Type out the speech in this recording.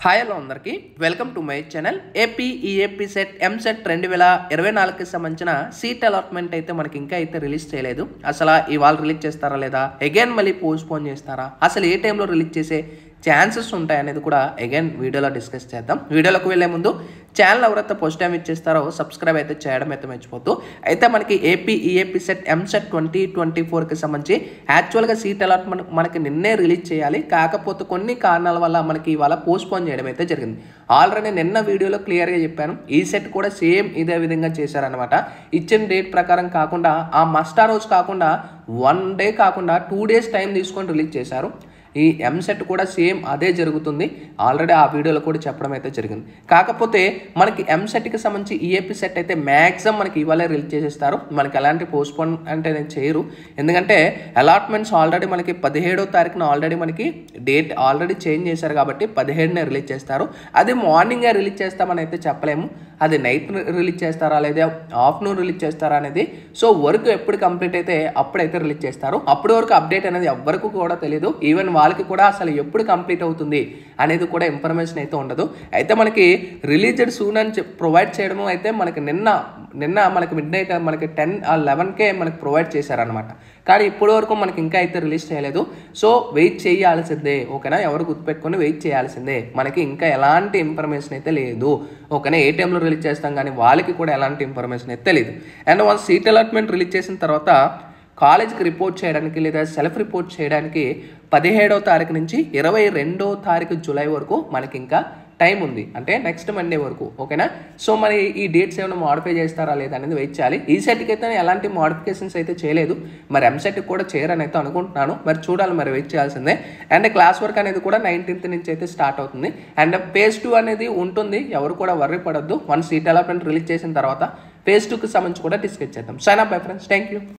hi hello అందరికీ welcome to my channel AP EAP CET EAMCET రెండు వేల ఇరవై నాలుగుకి సంబంధించిన సీట్ అలాట్మెంట్ అయితే మనకి ఇంకా అయితే రిలీజ్ చేయలేదు అసలు ఇవాళ రిలీజ్ చేస్తారా లేదా అగైన్ మళ్ళీ పోస్ట్ పోన్ చేస్తారా అసలు ఏ టైంలో రిలీజ్ చేసే ఛాన్సెస్ ఉంటాయి అనేది కూడా అగైన్ వీడియోలో డిస్కస్ చేద్దాం వీడియోలోకి వెళ్ళే ముందు ఛానల్ ఎవరైతే ఫస్ట్ టైం ఇచ్చేస్తారో సబ్స్క్రైబ్ అయితే చేయడం అయితే మర్చిపోతూ అయితే మనకి AP EAP CET EAMCET twenty twenty ఫోర్కి సంబంధించి యాక్చువల్గా సీట్ అలాట్మెంట్ మనకి నిన్నే రిలీజ్ చేయాలి కాకపోతే కొన్ని కారణాల వల్ల మనకి ఇవాళ పోస్ట్ పోన్ చేయడం అయితే జరిగింది ఆల్రెడీ నిన్న వీడియోలో క్లియర్గా చెప్పాను ఈ సెట్ కూడా సేమ్ ఇదే విధంగా చేశారనమాట ఇచ్చిన డేట్ ప్రకారం కాకుండా ఆ మస్టా రోజు కాకుండా వన్ డే కాకుండా టూ డేస్ టైం తీసుకొని రిలీజ్ చేశారు ఈ ఎంసెట్ కూడా సేమ్ అదే జరుగుతుంది ఆల్రెడీ ఆ వీడియోలో కూడా చెప్పడం అయితే జరిగింది కాకపోతే మనకి ఎంసెట్కి సంబంధించి ఈఏపీ సెట్ అయితే మ్యాక్సిమం మనకి ఇవాళే రిలీజ్ చేసేస్తారు మనకి ఎలాంటి పోస్ట్పోన్ అంటే నేను చేయరు ఎందుకంటే అలాట్మెంట్స్ ఆల్రెడీ మనకి పదిహేడో తారీఖున ఆల్రెడీ మనకి డేట్ ఆల్రెడీ చేంజ్ చేశారు కాబట్టి పదిహేడునే రిలీజ్ చేస్తారు అది మార్నింగే రిలీజ్ చేస్తామని అయితే చెప్పలేము అది నైట్ రిలీజ్ చేస్తారా లేదా ఆఫ్టర్నూన్ రిలీజ్ చేస్తారా అనేది సో వర్క్ ఎప్పుడు కంప్లీట్ అయితే అప్పుడైతే రిలీజ్ చేస్తారు అప్పటి వరకు అప్డేట్ అనేది ఎవ్వరికి కూడా తెలియదు ఈవెన్ వాళ్ళకి కూడా అసలు ఎప్పుడు కంప్లీట్ అవుతుంది అనేది కూడా ఇన్ఫర్మేషన్ అయితే ఉండదు అయితే మనకి రిలీజెడ్ సూన్ అని ప్రొవైడ్ చేయడము అయితే మనకి నిన్న నిన్న మనకి మిడ్ నైట్ మనకి టెన్ లెవెన్కే మనకి ప్రొవైడ్ చేశారనమాట కానీ ఇప్పటి వరకు మనకి ఇంకా అయితే రిలీజ్ చేయలేదు సో వెయిట్ చేయాల్సిందే ఓకేనా ఎవరు గుర్తుపెట్టుకొని వెయిట్ చేయాల్సిందే మనకి ఇంకా ఎలాంటి ఇన్ఫర్మేషన్ అయితే లేదు ఓకేనా ఏ టైంలో రిలీజ్ చేస్తాం కానీ వాళ్ళకి కూడా ఎలాంటి ఇన్ఫర్మేషన్ అయితే తెలియదు and one seat allotment release చేసిన తర్వాత కాలేజ్కి రిపోర్ట్ చేయడానికి లేదా సెల్ఫ్ రిపోర్ట్ చేయడానికి పదిహేడవ తారీఖు నుంచి ఇరవై రెండో తారీఖు జూలై వరకు మనకి ఇంకా టైం ఉంది అంటే నెక్స్ట్ మండే వరకు ఓకేనా సో మరి ఈ డేట్స్ ఏమైనా మాడిఫై చేస్తారా లేదా అనేది వెయిట్ చేయాలి ఈ సెట్కి అయితే ఎలాంటి మాడిఫికేషన్స్ అయితే చేయలేదు మరి ఎంసెట్కి కూడా చేయరని అయితే అనుకుంటున్నాను మరి చూడాలి మరి వెయిట్ చేయాల్సిందే అండ్ క్లాస్ వర్క్ అనేది కూడా నైన్టీన్త్ నుంచి అయితే స్టార్ట్ అవుతుంది అండ్ పేజ్ టూ అనేది ఉంటుంది ఎవరు కూడా వర్రీ పడద్దు వన్ సీట్ అలాట్మెంట్ రిలీజ్ చేసిన తర్వాత పేజ్ టూకి సంబంధించి కూడా డిస్కస్ చేద్దాం sign up bye friends thank you